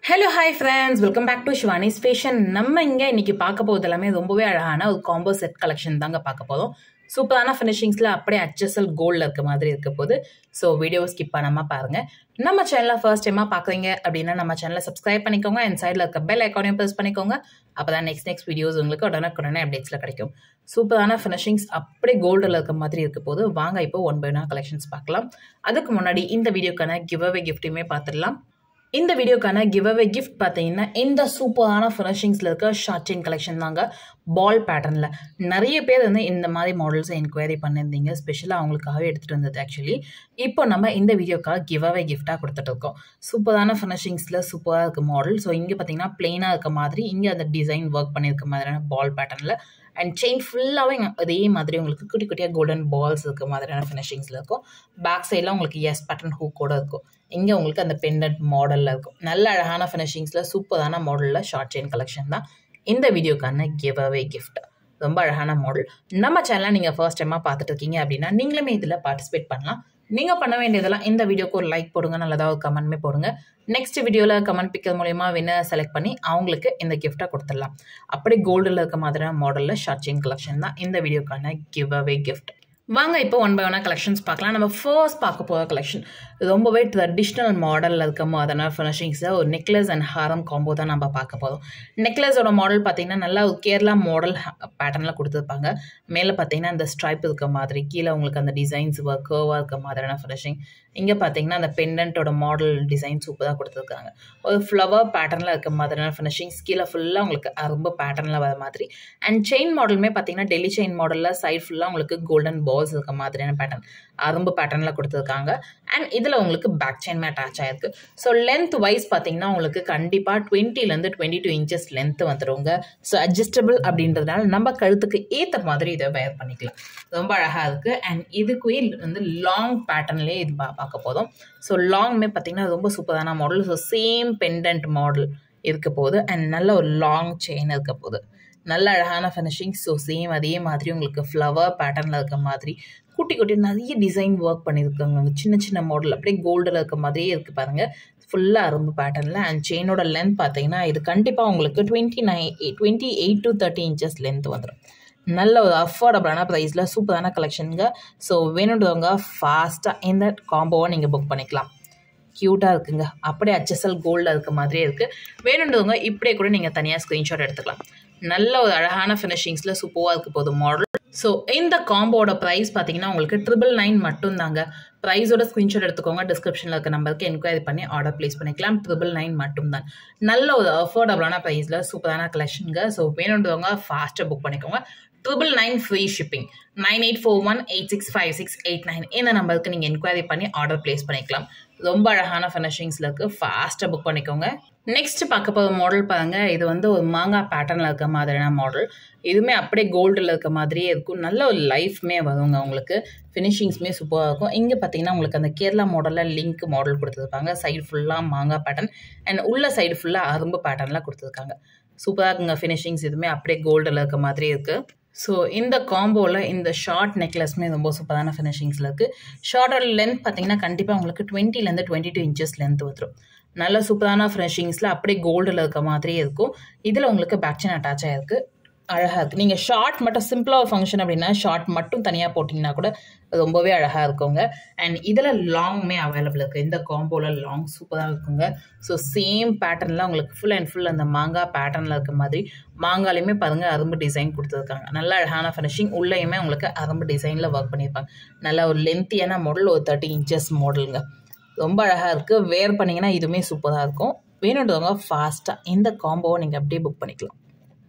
hello hi friends welcome back to Shivani's fashion நம்ம இங்கே இன்னைக்கு பார்க்க போகிறது எல்லாமே ரொம்பவே அழகான ஒரு காம்போ செட் கலெக்ஷன் தாங்க பார்க்க போதும் சூப்பரான ஃபினிஷிங்ஸில் அப்படியே அச்சசல் கோல்டில் இருக்க மாதிரி இருக்க போது ஸோ வீடியோ ஸ்கிப் பண்ணாமல் பாருங்கள் நம்ம சேனலை ஃபர்ஸ்ட் டைமாக பார்க்குறீங்க அப்படின்னா நம்ம சேனலை சப்ஸ்கிரைப் பண்ணிக்கோங்க என் சைடில் இருக்க பெல் ஐக்கானையும் ப்ரெஸ் பண்ணிக்கோங்க அப்போ தான் நெக்ஸ்ட் நெக்ஸ்ட் வீடியோஸ் உங்களுக்கு உடனுக்குடனே அப்டேட்ஸில் கிடைக்கும் சூப்பரான ஃபினிஷிங்ஸ் அப்படியே கோல்டில் இருக்க மாதிரி இருக்க போது வாங்க இப்போ ஒன் பை ஒன் கலெக்ஷன்ஸ் பார்க்கலாம் அதுக்கு முன்னாடி இந்த வீடியோக்கான கிவ் அவே கிஃப்ட்டையுமே பார்த்துடலாம் இந்த வீடியோக்கான கிவ் அவே கிஃப்ட் பார்த்தீங்கன்னா இந்த சூப்பரான ஃபினிஷிங்ஸில் இருக்க ஷார்ட் செயின் கலெக்ஷன் தாங்க பால் பேட்டர்னில் நிறைய பேர் வந்து இந்த மாதிரி மாடல்ஸை என்கொயரி பண்ணியிருந்தீங்க ஸ்பெஷலாக அவங்களுக்காகவே எடுத்துகிட்டு வந்தது ஆக்சுவலி இப்போ நம்ம இந்த வீடியோக்காக கிவ் அவே கிஃப்டாக கொடுத்துட்டு இருக்கோம் சூப்பரான ஃபினிஷிங்ஸில் சூப்பராக இருக்க மாடல் ஸோ இங்கே பார்த்தீங்கன்னா பிளெயினாக இருக்க மாதிரி இங்கே அந்த டிசைன் ஒர்க் பண்ணியிருக்க மாதிரியான பால் பேட்டர்னில் அண்ட் செயின் ஃபுல்லாகவே அதே மாதிரி உங்களுக்கு குட்டி குட்டியாக கோல்டன் பால்ஸ் இருக்க மாதிரியான ஃபினிஷிங்ஸில் இருக்கும் பேக் சைடில் உங்களுக்கு எஸ் பேட்டர்ன் ஹூக் கூட இருக்கும் இங்கே உங்களுக்கு அந்த பெண்டன்ட் மாடலில் இருக்கும் நல்ல அழகான ஃபினிஷிங்ஸில் சூப்பரான மாடலில் ஷார்ட் செயின் கலெக்ஷன் தான் இந்த வீடியோக்கான கிவ் அவே கிஃப்ட் ரொம்ப அழகான மாடல் நம்ம சேனலை நீங்கள் ஃபர்ஸ்ட் டைமாக பார்த்துட்டு இருக்கீங்க அப்படின்னா நீங்களுமே இதில் பார்ட்டிசிபேட் பண்ணலாம் நீங்கள் பண்ண வேண்டியதெல்லாம் இந்த வீடியோக்கு ஒரு லைக் போடுங்க நல்லதாக ஒரு கமெண்ட்மே போடுங்க நெக்ஸ்ட் வீடியோவில் கமெண்ட் பிக்கிறது மூலயமா வின்னர் செலக்ட் பண்ணி அவங்களுக்கு இந்த கிஃப்ட்டை கொடுத்துடலாம் அப்படி கோல்டில் இருக்க மாதிரியான மாடலில் ஷார்ட் செயின் கலெக்ஷன் தான் இந்த வீடியோக்கான கிவ் அவே கிஃப்ட் வாங்க இப்போ ஒன் பை ஒன்னாக கலெக்ஷன்ஸ் பார்க்கலாம் நம்ம ஃபர்ஸ்ட் பார்க்க போகிற கலெக்ஷன் ரொம்பவே ட்ரெடிஷ்னல் மாடலில் இருக்க மாதிரியான ஃபினிஷிங்ஸை ஒரு நெக்லஸ் அண்ட் ஹாரம் காம்போ தான் நம்ம பார்க்க போதும் நெக்லஸோட மாடல் பார்த்தீங்கன்னா நல்லா ஒரு கேரளா மாடல் பேட்டர்னில் கொடுத்துருப்பாங்க மேலே பார்த்தீங்கன்னா அந்த ஸ்ட்ரைப் இருக்க மாதிரி கீழே உங்களுக்கு அந்த டிசைன்ஸ் கர்வாக இருக்க மாதிரியான ஃபினிஷிங் இங்கே பார்த்தீங்கன்னா அந்த பெண்டன்ட்டோட மாடல் டிசைன் சூப்பராக கொடுத்துருக்காங்க ஒரு ஃப்ளவர் பேட்டர்னில் இருக்க மாதிரியான ஃபினிஷிங்ஸ் கீழே ஃபுல்லாக உங்களுக்கு ரொம்ப பேட்டர்னில் வர மாதிரி அண்ட் செயின் மாடலுமே பார்த்தீங்கன்னா டெல்லி செயின் மாடலில் சைட் ஃபுல்லாக உங்களுக்கு கோல்டன் பால்ஸ் இருக்க மாதிரியான பேட்டர்ன் அரும்பு பேட்டர்னில் கொடுத்துருக்காங்க அண்ட் இதில் உங்களுக்கு பேக் செயின்மே அட்டாச் ஆயிருக்கு ஸோ லென்த் வைஸ் பார்த்தீங்கன்னா உங்களுக்கு கண்டிப்பாக டுவெண்ட்டிலேருந்து டுவெண்ட்டி டூ இன்ச்சஸ் லென்த் வந்துடுங்க ஸோ அட்ஜஸ்டபிள் அப்படின்றதுனால நம்ம கழுத்துக்கு ஏற்ற மாதிரி இதை வேர் பண்ணிக்கலாம் ரொம்ப அழகாக இருக்குது அண்ட் இதுக்குவே வந்து லாங் பேட்டர்ன்லேயே இது பா பார்க்க போதும் ஸோ லாங்குமே பார்த்தீங்கன்னா ரொம்ப சூப்பரான model so same pendant model இருக்க போகுது அண்ட் நல்ல ஒரு லாங் செயின் இருக்க போகுது நல்ல அழகான ஃபினிஷிங் ஸோ சேம் அதே மாதிரி உங்களுக்கு ஃப்ளவர் பேட்டர்னில் இருக்க மாதிரி குட்டி குட்டி நிறைய டிசைன் ஒர்க் பண்ணியிருக்காங்க சின்ன சின்ன மாடல் அப்படியே கோல்டில் இருக்க மாதிரியே இருக்குது பாருங்கள் ஃபுல்லாக அரும்பு பேட்டர்னில் அண்ட் செயினோட லென்த் பார்த்தீங்கன்னா இது கண்டிப்பாக உங்களுக்கு twenty nine twenty eight to thirty inches length வந்துடும் நல்ல ஒரு அஃபோர்டபுளான ப்ரைஸில் சூப்பரான கலெக்ஷனுங்க ஸோ வேணுன்றவங்க ஃபாஸ்ட்டாக இந்த காம்போவை நீங்கள் புக் பண்ணிக்கலாம் க்யூட்டாக இருக்குங்க அப்படியே அச்சசல் கோல்டில் இருக்க மாதிரியே இருக்குது வேணுன்றவங்க இப்படியே கூட நீங்கள் தனியாக ஸ்க்ரீன்ஷாட் எடுத்துக்கலாம் நல்ல ஒரு அழகான ஃபினிஷிங்ஸில் சூப்பராக இருக்க போகுது மாடல் ஸோ இந்த காம்போட ப்ரைஸ் பார்த்தீங்கன்னா உங்களுக்கு ட்ரிபிள் நைன் மட்டும் தாங்க ப்ரைஸோட ஸ்க்ரீன்ஷாட் எடுத்துக்கோங்க டிஸ்கிரிப்ஷனில் இருக்க நம்பருக்கு என்கொயரி பண்ணி ஆர்டர் ப்ளேஸ் பண்ணிக்கலாம் ட்ரிபிள் நைன் மட்டும் தான் நல்ல ஒரு அஃபோர்டபுளான ப்ரைஸில் சூப்பரான கலெக்ஷனுங்க ஸோ வேணுன்றவங்க ஃபாஸ்ட்டாக புக் பண்ணிக்கோங்க triple nine free shipping nine eight four one eight six five six eight nine இந்த நம்பருக்கு நீங்கள் என்கொயரி பண்ணி ஆர்டர் ப்ளேஸ் பண்ணிக்கலாம் ரொம்ப அழகான ஃபினிஷிங்ஸில் இருக்குது ஃபாஸ்ட்டாக புக் பண்ணிக்கோங்க நெக்ஸ்ட் பார்க்க போகிற மாடல் பாருங்க இது வந்து ஒரு மாங்காய் பேட்டர்னில் இருக்க மாதிரியான மாடல் இதுவுமே அப்படியே கோல்டில் இருக்க மாதிரியே இருக்கும் நல்ல ஒரு லைஃப்மே வருங்க உங்களுக்கு ஃபினிஷிங்ஸுமே சூப்பராக இருக்கும் இங்கே பார்த்தீங்கன்னா உங்களுக்கு அந்த கேரளா மாடலில் லிங்க் மாடல் கொடுத்துருப்பாங்க சைடு ஃபுல்லாக மாங்காய் பேட்டர்ன் அண்ட் உள்ள சைடு ஃபுல்லாக அரும்பு பேட்டர்னில் கொடுத்துருக்காங்க சூப்பராக இருக்குங்க ஃபினிஷிங்ஸ் இதுவுமே அப்படியே கோல்டில் இருக்க மாதிரி இருக்குது ஸோ இந்த காம்போவில் இந்த ஷார்ட் நெக்லஸ்மே ரொம்ப சூப்பரான ஃபினிஷிங்ஸில் இருக்குது ஷார்ட்டோட லென்த் பார்த்தீங்கன்னா கண்டிப்பாக உங்களுக்கு டுவெண்ட்டிலேருந்து டுவெண்ட்டி டூ இன்ச்சஸ் லென்த் வந்துடும் நல்ல சூப்பரான ஃபினிஷிங்ஸில் அப்படியே கோல்டில் இருக்க மாதிரியே இருக்கும் இதில் உங்களுக்கு பேக் செயின் அட்டாச் ஆகிருக்கு அழகாக இருக்குது நீங்கள் ஷார்ட் மட்டும் சிம்பிளாக ஒரு ஃபங்க்ஷன் அப்படின்னா ஷார்ட் மட்டும் தனியாக போட்டிங்கன்னா கூட ரொம்பவே அழகாக இருக்குங்க அண்ட் இதில் லாங்குமே அவைலபிள் இருக்குது இந்த காம்போவில் லாங் சூப்பராக இருக்குங்க ஸோ சேம் பேட்டர்னில் உங்களுக்கு ஃபுல் அண்ட் ஃபுல் அந்த மாங்காய் பேட்டர்னில் இருக்க மாதிரி மாங்காலையுமே பாருங்கள் அரும்பு டிசைன் கொடுத்துருக்காங்க நல்ல அழகான ஃபினிஷிங் உள்ளேயுமே உங்களுக்கு அரும்பு டிசைனில் ஒர்க் பண்ணியிருப்பாங்க நல்ல ஒரு லென்த்தியான மாடல் ஒரு தேர்ட்டி இன்ச்சஸ் மாடலுங்க ரொம்ப அழகாக இருக்குது வேர் பண்ணிங்கன்னா இதுவுமே சூப்பராக இருக்கும் வேணுன்றவங்க ஃபாஸ்ட்டாக இந்த காம்போவை நீங்கள் அப்படியே புக் பண்ணிக்கலாம்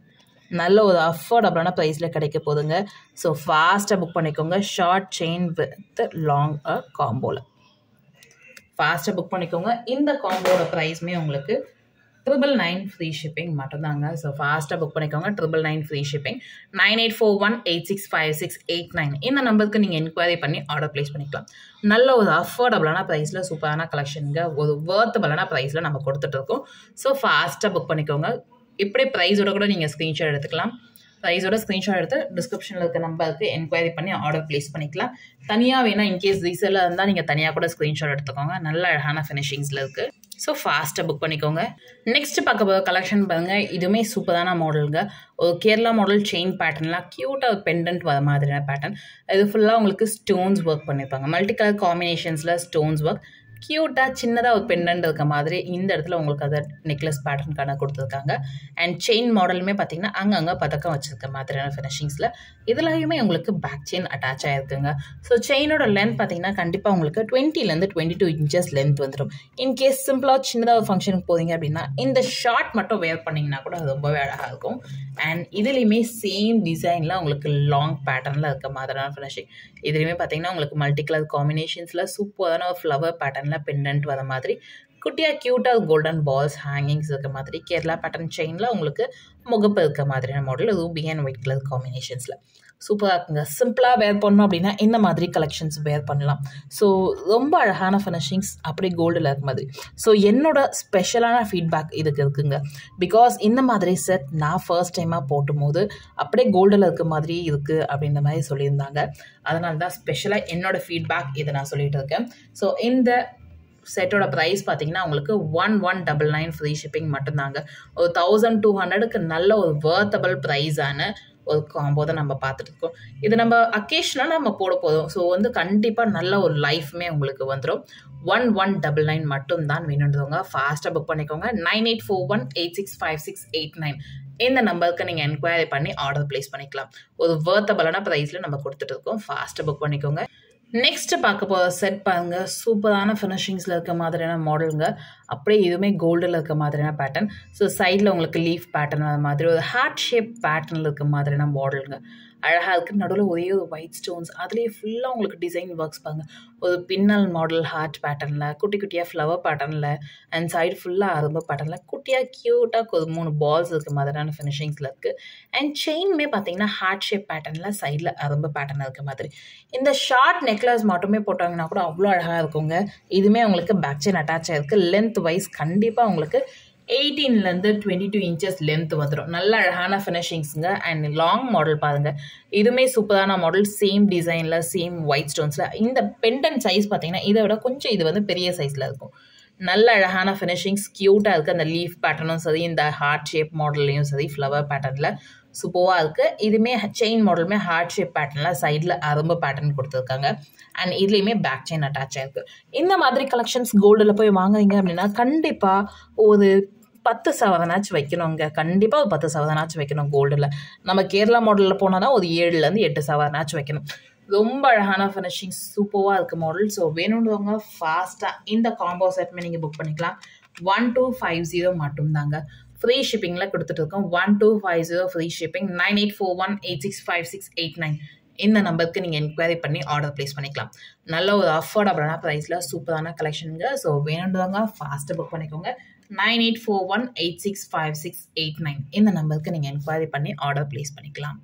நல்ல ஒரு அஃபோர்டபுளான ப்ரைஸில் கிடைக்க போதுங்க ஸோ ஃபாஸ்ட்டாக புக் பண்ணிக்கோங்க short chain with long uh காம்போவில் ஃபாஸ்ட்டாக புக் பண்ணிக்கோங்க இந்த காம்போட ப்ரைஸுமே உங்களுக்கு ட்ரிபிள் நைன் ஃப்ரீ ஷிப்பிங் மட்டும்தாங்க ஸோ ஃபாஸ்ட்டாக புக் பண்ணிக்கோங்க triple nine free shipping nine eight four one eight six five six eight nine இந்த நம்பருக்கு நீங்கள் என்கொயரி பண்ணி ஆர்டர் ப்ளேஸ் பண்ணிக்கலாம் நல்ல ஒரு அஃபோர்டபுளான ப்ரைஸில் சூப்பரான கலெக்ஷனுங்க ஒரு வேர்த்தபுளான ப்ரைஸில் நம்ம கொடுத்துட்ருக்கோம் ஸோ ஃபாஸ்ட்டாக புக் பண்ணிக்கோங்க இப்படி ப்ரைஸோட கூட நீங்கள் ஸ்க்ரீன்ஷாட் எடுத்துக்கலாம் ப்ரைஸோட ஸ்க்ரீன்ஷாட் எடுத்து டிஸ்கிரிப்ஷனில் இருக்க நம்பருக்கு என்கொயரி பண்ணி ஆர்டர் ப்ளேஸ் பண்ணிக்கலாம் தனியாக வேணால் இன்கேஸ் ரீசெல்லாக இருந்தால் நீங்கள் தனியாக கூட ஸ்க்ரீன்ஷாட் எடுத்துக்கோங்க நல்ல அழகான ஃபினிஷிங்ஸில் இருக்குது ஸோ ஃபாஸ்ட்டாக புக் பண்ணிக்கோங்க நெக்ஸ்ட் பார்க்க போகிற கலெக்ஷன் பாருங்கள் இதுவுமே சூப்பரான மாடலுங்க ஒரு கேரளா மாடல் செயின் பேட்டர்ன்லாம் க்யூட்டாக ஒரு பெண்டன்ட் வர மாதிரியான பேட்டர்ன் இது ஃபுல்லாக உங்களுக்கு ஸ்டோன்ஸ் ஒர்க் பண்ணியிருப்பாங்க மல்டி கலர் காம்பினேஷன்ஸில் ஸ்டோன்ஸ் ஒர்க் க்யூட்டாக சின்னதாக ஒரு பெண்டன்ட் இருக்க மாதிரி இந்த இடத்துல உங்களுக்கு அதை நெக்லஸ் பேட்டர்னுக்கான கொடுத்துருக்காங்க அண்ட் செயின் மாடலுமே பார்த்தீங்கன்னா அங்கங்கே பதக்கம் வச்சுருக்க மாதிரியான ஃபினிஷிங்ஸில் இதுலையுமே உங்களுக்கு பேக் செயின் அட்டாச் ஆகிருக்குங்க ஸோ செயினோட லென்த் பார்த்தீங்கன்னா கண்டிப்பாக உங்களுக்கு டுவெண்ட்டிலேருந்து டுவெண்ட்டி டூ இன்ச்சஸ் லென்த் வந்துடும் இன்கேஸ் சிம்பிளாக சின்னதாக ஒரு ஃபங்க்ஷனுக்கு போகிறீங்க அப்படின்னா இந்த ஷார்ட் மட்டும் வேர் பண்ணிங்கன்னா கூட அது ரொம்பவே அழகாக இருக்கும் அண்ட் இதுலேயுமே சேம் டிசைனில் உங்களுக்கு லாங் பேட்டர்னில் இருக்க மாதிரியான ஃபினிஷிங் இதுலேயுமே பார்த்தீங்கன்னா உங்களுக்கு மல்டி கலர் காம்பினேஷன்ஸில் சூப்பரான ஒரு ஃப்ளவர் பேட்டர்னில் பெண்டன்ட் வர மாதிரி குட்டியாக க்யூட்டாக கோல்டன் பால்ஸ் ஹேங்கிங்ஸ் இருக்க மாதிரி கேரளா பேட்டர்ன் செயினில் உங்களுக்கு முகப்பு இருக்க மாதிரியான model ruby and white colour காம்பினேஷன்ஸில் சூப்பராக இருக்குங்க சிம்பிளாக வேர் பண்ணோம் அப்படின்னா இந்த மாதிரி கலெக்ஷன்ஸ் வேர் பண்ணலாம் ஸோ ரொம்ப அழகான ஃபினிஷிங்ஸ் அப்படி கோல்டில் இருக்க மாதிரி ஸோ என்னோட ஸ்பெஷலான ஃபீட்பேக் இதுக்கு இருக்குங்க பிகாஸ் இந்த மாதிரி செட் நான் ஃபர்ஸ்ட் டைமாக போட்டும்போது அப்படியே கோல்டில் இருக்க மாதிரி இருக்குது அப்படின்ற மாதிரி சொல்லியிருந்தாங்க அதனால தான் ஸ்பெஷலாக என்னோட ஃபீட்பேக் இதை நான் சொல்லிட்டு இருக்கேன் ஸோ இந்த செட்டோட ப்ரைஸ் பார்த்தீங்கன்னா உங்களுக்கு one one double nine free shipping மட்டும்தாங்க ஒரு தௌசண்ட் டூ ஹண்ட்ரடுக்கு நல்ல ஒரு வேர்த்தபிள் ப்ரைஸான ஒரு காம்போ தான் நம்ம பார்த்துட்டு இருக்கோம் இது நம்ம அக்கேஷனாக நம்ம போட போதும் ஸோ வந்து கண்டிப்பாக நல்ல ஒரு லைஃப்மே உங்களுக்கு வந்துடும் ஒன் ஒன் டபுள் நைன் மட்டும் தான் வேணுன்றவங்க ஃபாஸ்ட்டாக புக் பண்ணிக்கோங்க nine eight four one eight six five six eight nine இந்த நம்பருக்கு நீங்கள் என்கொயரி பண்ணி ஆர்டர் ப்ளேஸ் பண்ணிக்கலாம் ஒரு வேர்த்தபிளான ப்ரைஸில் நம்ம கொடுத்துட்டு இருக்கோம் ஃபாஸ்ட்டாக புக் பண்ணிக்கோங்க நெக்ஸ்ட் பார்க்க போகிற செட் பாருங்க சூப்பரான ஃபினிஷிங்ஸில் இருக்க மாதிரியான மாடலுங்க அப்படியே இதுவுமே கோல்டில் இருக்க மாதிரியான பேட்டர்ன் ஸோ சைடில் உங்களுக்கு லீஃப் பேட்டர்ன் அந்த மாதிரி ஒரு ஹார்ட் ஷேப் பேட்டர்னில் இருக்க மாதிரியான மாடலுங்க அழகாக இருக்குது நடுவில் ஒரே ஒரு ஒயிட் ஸ்டோன்ஸ் அதுலேயே ஃபுல்லாக உங்களுக்கு டிசைன் ஒர்க்ஸ் பாருங்க ஒரு பின்னல் மாடல் ஹார்ட் பேட்டர்னில் குட்டி குட்டியாக ஃப்ளவர் பேட்டர்னில் அண்ட் சைடு ஃபுல்லாக அரும்பு பேட்டர்னில் குட்டியாக க்யூட்டாக ஒரு மூணு பால்ஸ் இருக்க மாதிரியான ஃபினிஷிங்ஸில் இருக்குது அண்ட் செயின்மே பார்த்தீங்கன்னா ஹார்ட் ஷேப் பேட்டர்னில் சைடில் அரும்பு பேட்டர்ன் இருக்க மாதிரி இந்த ஷார்ட் நெக்லஸ் மட்டுமே போட்டாங்கன்னா கூட அவ்வளோ அழகாக இருக்குங்க இதுவுமே உங்களுக்கு பேக் செயின் அட்டாச் ஆகிருக்கு லென்த் வைஸ் கண்டிப்பாக உங்களுக்கு எயிட்டீன்லேருந்து டுவெண்ட்டி டூ இன்ச்சஸ் லென்த் வந்துடும் நல்ல அழகான ஃபினிஷிங்ஸுங்க அண்ட் லாங் மாடல் பாருங்கள் இதுவுமே சூப்பரான மாடல் சேம் டிசைனில் சேம் ஒயிட் ஸ்டோன்ஸில் இந்த பெண்டன் சைஸ் பார்த்தீங்கன்னா இதை விட கொஞ்சம் இது வந்து பெரிய சைஸில் இருக்கும் நல்ல அழகான ஃபினிஷிங்ஸ் க்யூட்டாக இருக்குது அந்த லீஃப் பேட்டர்னும் சரி இந்த ஹார்ட் ஷேப் மாடல்லையும் சரி ஃப்ளவர் பேட்டர்னில் சூப்பராக இருக்குது இதுவுமே செயின் மாடலுமே ஹார்ட் ஷேப் பேட்டர்னில் சைடில் அரும்பு பேட்டர்ன் கொடுத்துருக்காங்க அண்ட் இதுலேயுமே பேக் செயின் அட்டாச் ஆயிருக்கு இந்த மாதிரி கலெக்ஷன்ஸ் கோல்டில் போய் வாங்குறீங்க அப்படின்னா கண்டிப்பாக ஒரு பத்து சவரனாச்சும் வைக்கணுங்க கண்டிப்பாக ஒரு பத்து சவரனாச்சும் வைக்கணும் கோல்டில் நம்ம கேரளா மாடலில் போனால் தான் ஒரு ஏழுலேருந்து எட்டு சவரனாச்சும் வைக்கணும் ரொம்ப அழகான ஃபினிஷிங் சூப்பராக இருக்குது மாடல் ஸோ வேணுன்றவங்க ஃபாஸ்ட்டாக இந்த காம்போ செட்மே நீங்கள் புக் பண்ணிக்கலாம் ஒன் டூ ஃபைவ் ஜீரோ மட்டும்தாங்க ஃப்ரீ ஷிப்பிங்கில் கொடுத்துட்டு இருக்கோம் one two five zero free shipping nine eight four one eight six five six eight nine இந்த நம்பருக்கு நீங்கள் என்கொயரி பண்ணி ஆர்டர் ப்ளேஸ் பண்ணிக்கலாம் நல்ல ஒரு அஃபோர்டபுளான ப்ரைஸில் சூப்பரான கலெக்ஷனுங்க ஸோ வேணுன்றவங்க ஃபாஸ்ட்டாக புக் பண்ணிக்கோங்க nine eight four one eight six five six eight nine இந்த நம்பருக்கு நீங்கள் என்கொயரி பண்ணி ஆர்டர் ப்ளேஸ் பண்ணிக்கலாம்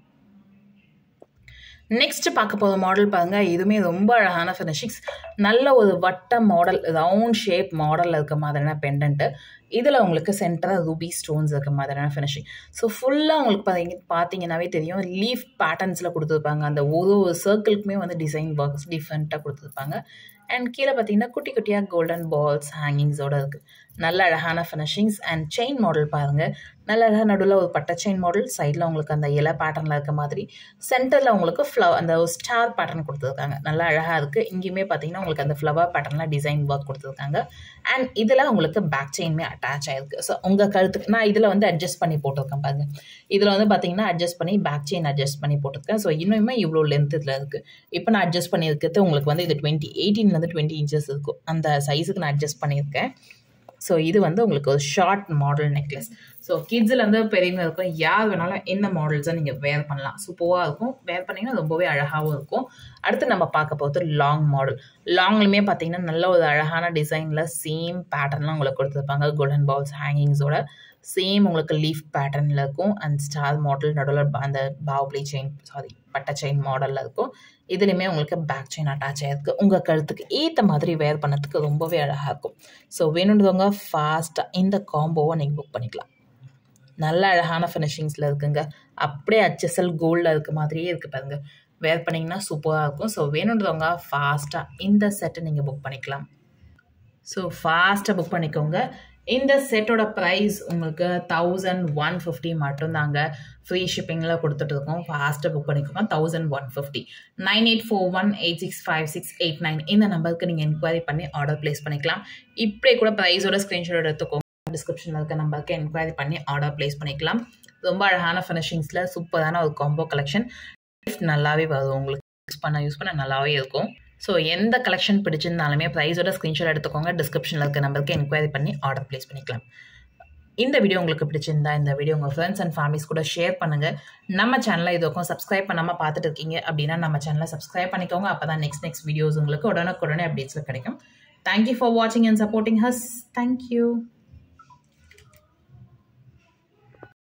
நெக்ஸ்ட் பார்க்க போகிற மாடல் பாருங்க இதுவுமே ரொம்ப அழகான ஃபினிஷிங்ஸ் நல்ல ஒரு வட்ட மாடல் ரவுண்ட் ஷேப் மாடலில் இருக்க மாதிரியான பெண்டன்ட்டு இதில் உங்களுக்கு சென்டராக ரூபி ஸ்டோன்ஸ் இருக்க மாதிரியான ஃபினிஷிங் ஸோ ஃபுல்லாக உங்களுக்கு பார்த்தீங்க பார்த்தீங்கன்னாவே தெரியும் லீஃப் பேட்டர்ன்ஸில் கொடுத்துருப்பாங்க அந்த ஒரு ஒரு சர்க்கிள்க்குமே வந்து டிசைன் ஒர்க்ஸ் டிஃப்ரெண்ட்டாக கொடுத்துருப்பாங்க அண்ட் கீழே பார்த்தீங்கன்னா குட்டி குட்டியாக கோல்டன் பால்ஸ் ஹேங்கிங்ஸோடு இருக்குது நல்ல அழகான ஃபினிஷிங்ஸ் அண்ட் செயின் மாடல் பாருங்கள் நல்ல அழகாக நடுவில் ஒரு பட்டை செயின் மாடல் சைடில் உங்களுக்கு அந்த இலை பேட்டர்னில் இருக்க மாதிரி சென்டரில் உங்களுக்கு ஃப்ளவர் அந்த ஸ்டார் பேட்டர்ன் கொடுத்துருக்காங்க நல்லா அழகாக இருக்குது இங்கேயுமே பார்த்தீங்கன்னா உங்களுக்கு அந்த ஃப்ளவர் பேட்டர்னில் டிசைன் ஒர்க் கொடுத்துருக்காங்க அண்ட் இதில் உங்களுக்கு பேக் செயின்மே அட்டாச் ஆயிருக்கு ஸோ உங்கள் கழுத்துக்கு நான் இதில் வந்து அட்ஜஸ்ட் பண்ணி போட்டிருக்கேன் பாருங்க இதில் வந்து பார்த்தீங்கன்னா அட்ஜஸ்ட் பண்ணி பேக் செயின் அட்ஜஸ்ட் பண்ணி போட்டிருக்கேன் ஸோ இன்னுமே இவ்வளோ லென்த் இதில் இருக்குது இப்போ நான் அட்ஜஸ்ட் பண்ணியிருக்கிறது உங்களுக்கு வந்து இது டுவெண்ட்டி எயிட்டீன்லேருந்து டுவெண்ட்டி இன்ச்சஸ் இருக்கும் அந்த சைஸுக்கு நான் அட்ஜஸ்ட் பண்ணியிருக்கேன் ஸோ இது வந்து உங்களுக்கு ஒரு ஷார்ட் மாடல் நெக்லஸ் ஸோ கிட்ஸ்லேருந்து பெரியவங்க இருக்கும் யார் வேணாலும் என்ன மாடல்ஸை நீங்கள் வேர் பண்ணலாம் சூப்பராக இருக்கும் வேர் பண்ணிங்கன்னா ரொம்பவே அழகாகவும் இருக்கும் அடுத்து நம்ம பார்க்க போகிறது லாங் மாடல் லாங்லையுமே பார்த்தீங்கன்னா நல்ல ஒரு அழகான டிசைனில் சேம் பேட்டர்ன்லாம் உங்களுக்கு கொடுத்துருப்பாங்க கோல்டன் பால்ஸ் ஹேங்கிங்ஸோட சேம் உங்களுக்கு லீஃப் பேட்டர்னில் இருக்கும் அண்ட் ஸ்டார் மாடல் நடுவில் அந்த பாவ்லி செயின் சாரி பட்டை செயின் மாடலில் இருக்கும் இதுலேயுமே உங்களுக்கு பேக் செயின் அட்டாச் ஆகிருக்கு உங்கள் கழுத்துக்கு ஏற்ற மாதிரி வேர் பண்ணதுக்கு ரொம்பவே அழகாக இருக்கும் ஸோ வேணுன்றவங்க ஃபாஸ்ட்டாக இந்த காம்போவை நீங்கள் புக் பண்ணிக்கலாம் நல்ல அழகான ஃபினிஷிங்ஸில் இருக்குங்க அப்படியே அச்சசல் கோல்டில் இருக்க மாதிரியே இருக்குது பாருங்க வேர் பண்ணிங்கன்னா சூப்பராக இருக்கும் ஸோ வேணுன்றவங்க ஃபாஸ்ட்டாக இந்த செட்டை நீங்கள் புக் பண்ணிக்கலாம் ஸோ ஃபாஸ்ட்டாக புக் பண்ணிக்கோங்க இந்த செட்டோட ப்ரைஸ் உங்களுக்கு தௌசண்ட் ஒன் ஃபிஃப்டி மட்டும்தாங்க ஃப்ரீ ஷிப்பிங்கில் கொடுத்துட்டு இருக்கோம் ஃபாஸ்ட்டாக புக் பண்ணிக்கோங்க thousand one fifty nine eight four one eight six five six eight nine இந்த நம்பருக்கு நீங்கள் என்கொயரி பண்ணி ஆர்டர் ப்ளேஸ் பண்ணிக்கலாம் இப்படியே கூட ப்ரைஸோட ஸ்க்ரீன்ஷாட் எடுத்துக்கோங்க டிஸ்கிரிப்ஷனில் இருக்க நம்பருக்கு என்கொயரி பண்ணி ஆர்டர் ப்ளேஸ் பண்ணிக்கலாம் ரொம்ப அழகான ஃபினிஷிங்ஸில் சூப்பரான ஒரு காம்போ கலெக்ஷன் நல்லாவே வரும் உங்களுக்கு யூஸ் பண்ண யூஸ் பண்ண நல்லாவே இருக்கும் ஸோ எந்த கலெக்ஷன் பிடிச்சிருந்தாலுமே ப்ரைஸோட ஸ்க்ரீன்ஷாட் எடுத்துக்கோங்க டிஸ்கிரிப்ஷனில் இருக்க நம்பருக்கு என்கொயரி பண்ணி ஆர்டர் ப்ளேஸ் பண்ணிக்கலாம் இந்த வீடியோ உங்களுக்கு பிடிச்சிருந்தா இந்த வீடியோ உங்கள் ஃப்ரெண்ட்ஸ் அண்ட் ஃபேமிலிஸ் கூட ஷேர் பண்ணுங்கள் நம்ம சேனலை இதுக்கும் சப்ஸ்கிரைப் பண்ணாமல் பார்த்துட்டு இருக்கீங்க அப்படின்னா நம்ம சேனலை சப்ஸ்கிரைப் பண்ணிக்கோங்க அப்போ தான் நெக்ஸ்ட் நெக்ஸ்ட் வீடியோஸ் உங்களுக்கு உடனுக்குடனே அப்டேட்ஸில் கிடைக்கும் தேங்க்யூ ஃபார் வாட்சிங் அண்ட் சப்போர்ட்டிங் ஹஸ் தேங்க்யூ